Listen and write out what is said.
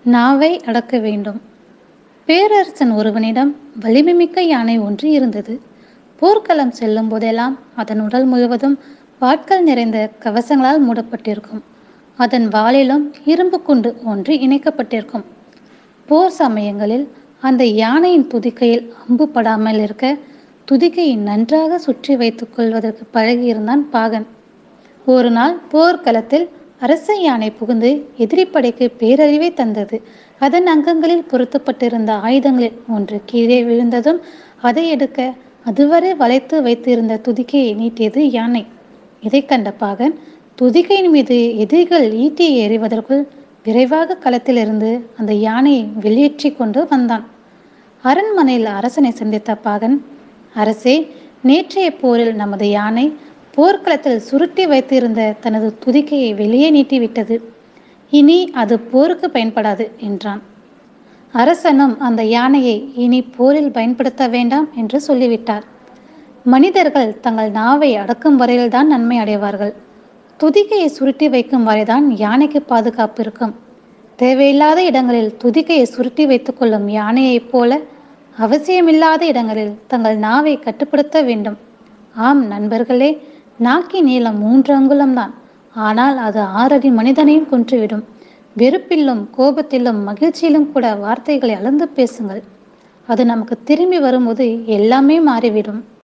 நாவை அடக்க வேண்டும் பேரரசன் ஒருவனிடம் வலிமைமிக்க யானை ஒன்று இருந்தது போர்க்களம் செல்லும் போதெல்லாம் அதன் உடல் முழுவதும் வாட்கள் நிறைந்த கவசங்களால் மூடப்பட்டிருக்கும் அதன் வாலிலும் இரும்பு குண்டு ஒன்று இணைக்கப்பட்டிருக்கும் போர் சமயங்களில் அந்த யானையின் துதிக்கையில் அம்பு படாமல் இருக்க துதிக்கையை நன்றாக சுற்றி வைத்துக் கொள்வதற்கு பழகியிருந்தான் பாகன் ஒரு நாள் போர்க்களத்தில் அரச யானை புகுந்து எதிரிப்படைக்கு பேரழிவை தந்தது அதன் அங்கங்களில் பொருத்தப்பட்டிருந்த ஆயுதங்களில் ஒன்று கீழே விழுந்ததும் அதை எடுக்க அதுவரை வளைத்து வைத்திருந்த துதிக்கையை நீட்டியது யானை இதை கண்ட பாகன் துதிக்கையின் மீது எதிரிகள் ஈட்டியை எறிவதற்குள் விரைவாக களத்திலிருந்து அந்த யானையை வெளியேற்றி கொண்டு வந்தான் அரண்மனையில் அரசனை சந்தித்த பாகன் அரசே நேற்றைய போரில் நமது யானை போர்க்களத்தில் சுருட்டி வைத்திருந்த தனது துதிக்கையை வெளியே நீட்டிவிட்டது இனி அது போருக்கு பயன்படாது என்றான் அரசனும் அந்த யானையை இனி போரில் பயன்படுத்த வேண்டாம் என்று சொல்லிவிட்டார் மனிதர்கள் தங்கள் நாவை அடக்கும் வரையில்தான் நன்மை அடைவார்கள் துதிக்கையை சுருட்டி வைக்கும் வரைதான் யானைக்கு பாதுகாப்பு இருக்கும் தேவையில்லாத இடங்களில் துதிக்கையை சுருட்டி வைத்துக் கொள்ளும் யானையைப் போல அவசியமில்லாத இடங்களில் தங்கள் நாவை கட்டுப்படுத்த வேண்டும் ஆம் நண்பர்களே நாக்கின் நீளம் மூன்று அங்குலம்தான் ஆனால் அது ஆறடி மனிதனையும் கொன்றுவிடும் வெறுப்பிலும் கோபத்திலும் மகிழ்ச்சியிலும் கூட வார்த்தைகளை அளந்து பேசுங்கள் அது நமக்கு திரும்பி வரும்போது எல்லாமே மாறிவிடும்